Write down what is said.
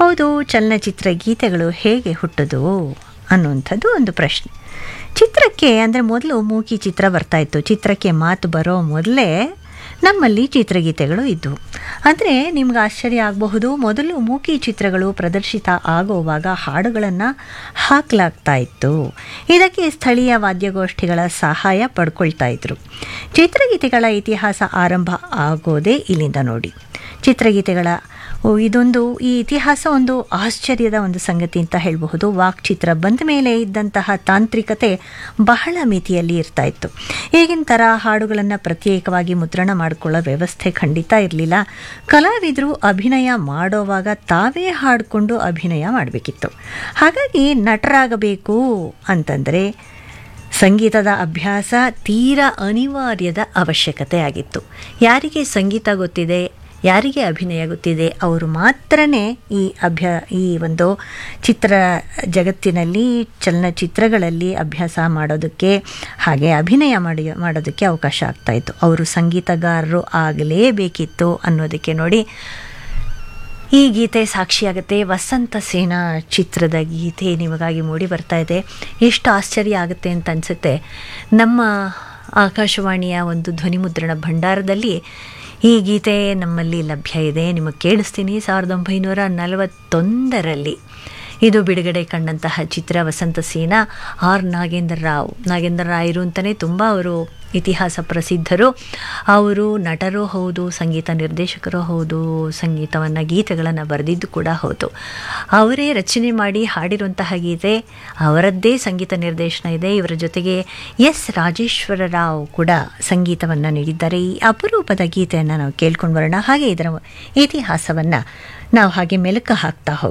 ಹೌದು ಚಲನಚಿತ್ರ ಗೀತೆಗಳು ಹೇಗೆ ಹುಟ್ಟುದು ಅನ್ನುವಂಥದ್ದು ಒಂದು ಪ್ರಶ್ನೆ ಚಿತ್ರಕ್ಕೆ ಅಂದರೆ ಮೊದಲು ಮೂಕಿ ಚಿತ್ರ ಬರ್ತಾಯಿತ್ತು ಚಿತ್ರಕ್ಕೆ ಮಾತು ಬರೋ ಮೊದಲೇ ನಮ್ಮಲ್ಲಿ ಚಿತ್ರಗೀತೆಗಳು ಇದ್ದವು ಅಂದರೆ ನಿಮ್ಗೆ ಆಶ್ಚರ್ಯ ಆಗಬಹುದು ಮೊದಲು ಮೂಕಿ ಚಿತ್ರಗಳು ಪ್ರದರ್ಶಿತ ಆಗುವಾಗ ಹಾಡುಗಳನ್ನು ಹಾಕಲಾಗ್ತಾ ಇತ್ತು ಇದಕ್ಕೆ ಸ್ಥಳೀಯ ವಾದ್ಯಗೋಷ್ಠಿಗಳ ಸಹಾಯ ಪಡ್ಕೊಳ್ತಾ ಇದ್ರು ಚಿತ್ರಗೀತೆಗಳ ಇತಿಹಾಸ ಆರಂಭ ಆಗೋದೇ ಇಲ್ಲಿಂದ ನೋಡಿ ಚಿತ್ರಗೀತೆಗಳ ಓ, ಇದೊಂದು ಈ ಇತಿಹಾಸ ಒಂದು ಆಶ್ಚರ್ಯದ ಒಂದು ಸಂಗತಿ ಅಂತ ಹೇಳಬಹುದು ವಾಕ್ಚಿತ್ರ ಬಂದ ಮೇಲೆ ಇದ್ದಂತಹ ತಾಂತ್ರಿಕತೆ ಬಹಳ ಮಿತಿಯಲ್ಲಿ ಇರ್ತಾ ಇತ್ತು ಈಗಿನ ಥರ ಹಾಡುಗಳನ್ನು ಪ್ರತ್ಯೇಕವಾಗಿ ಮುದ್ರಣ ಮಾಡಿಕೊಳ್ಳೋ ವ್ಯವಸ್ಥೆ ಖಂಡಿತ ಇರಲಿಲ್ಲ ಕಲಾವಿದರು ಅಭಿನಯ ಮಾಡೋವಾಗ ತಾವೇ ಹಾಡಿಕೊಂಡು ಅಭಿನಯ ಮಾಡಬೇಕಿತ್ತು ಹಾಗಾಗಿ ನಟರಾಗಬೇಕು ಅಂತಂದರೆ ಸಂಗೀತದ ಅಭ್ಯಾಸ ತೀರಾ ಅನಿವಾರ್ಯದ ಅವಶ್ಯಕತೆ ಆಗಿತ್ತು ಯಾರಿಗೆ ಸಂಗೀತ ಗೊತ್ತಿದೆ ಯಾರಿಗೆ ಅಭಿನಯ ಗೊತ್ತಿದೆ ಅವರು ಮಾತ್ರನೇ ಈ ಅಭ್ಯ ಈ ಒಂದು ಚಿತ್ರ ಜಗತ್ತಿನಲ್ಲಿ ಚಲನಚಿತ್ರಗಳಲ್ಲಿ ಅಭ್ಯಾಸ ಮಾಡೋದಕ್ಕೆ ಹಾಗೆ ಅಭಿನಯ ಮಾಡಿ ಮಾಡೋದಕ್ಕೆ ಅವಕಾಶ ಆಗ್ತಾಯಿತ್ತು ಅವರು ಸಂಗೀತಗಾರರು ಆಗಲೇಬೇಕಿತ್ತು ಅನ್ನೋದಕ್ಕೆ ನೋಡಿ ಈ ಗೀತೆ ಸಾಕ್ಷಿಯಾಗುತ್ತೆ ವಸಂತ ಸೇನಾ ಚಿತ್ರದ ಗೀತೆ ನಿಮಗಾಗಿ ಮೂಡಿ ಬರ್ತಾ ಇದೆ ಎಷ್ಟು ಆಶ್ಚರ್ಯ ಆಗುತ್ತೆ ಅಂತ ಅನಿಸುತ್ತೆ ನಮ್ಮ ಆಕಾಶವಾಣಿಯ ಒಂದು ಧ್ವನಿಮುದ್ರಣ ಭಂಡಾರದಲ್ಲಿ ಈ ಗೀತೆ ನಮ್ಮಲ್ಲಿ ಲಭ್ಯ ಇದೆ ನಿಮಗೆ ಕೇಳಿಸ್ತೀನಿ ಸಾವಿರದ ಒಂಬೈನೂರ ನಲವತ್ತೊಂದರಲ್ಲಿ ಇದು ಬಿಡುಗಡೆ ಕಂಡಂತಹ ಚಿತ್ರ ವಸಂತ ಸೇನಾ ಆರ್ ನಾಗೇಂದ್ರ ರಾವ್ ನಾಗೇಂದ್ರ ರಾಯರು ಅಂತಲೇ ತುಂಬ ಅವರು ಇತಿಹಾಸ ಪ್ರಸಿದ್ಧರು ಅವರು ನಟರೂ ಹೌದು ಸಂಗೀತ ನಿರ್ದೇಶಕರು ಹೌದು ಸಂಗೀತವನ್ನು ಗೀತೆಗಳನ್ನು ಬರೆದಿದ್ದು ಕೂಡ ಹೌದು ಅವರೇ ರಚನೆ ಮಾಡಿ ಹಾಡಿರುವಂತಹ ಗೀತೆ ಅವರದ್ದೇ ಸಂಗೀತ ನಿರ್ದೇಶನ ಇದೆ ಇವರ ಜೊತೆಗೆ ಎಸ್ ರಾಜೇಶ್ವರ ರಾವ್ ಕೂಡ ಸಂಗೀತವನ್ನು ನೀಡಿದ್ದಾರೆ ಈ ಅಪರೂಪದ ಗೀತೆಯನ್ನು ನಾವು ಕೇಳ್ಕೊಂಡು ಬರೋಣ ಹಾಗೆ ಇದರ ಇತಿಹಾಸವನ್ನು ನಾವು ಹಾಗೆ ಮೆಲುಕು ಹಾಕ್ತಾ ಹೋಗೋಣ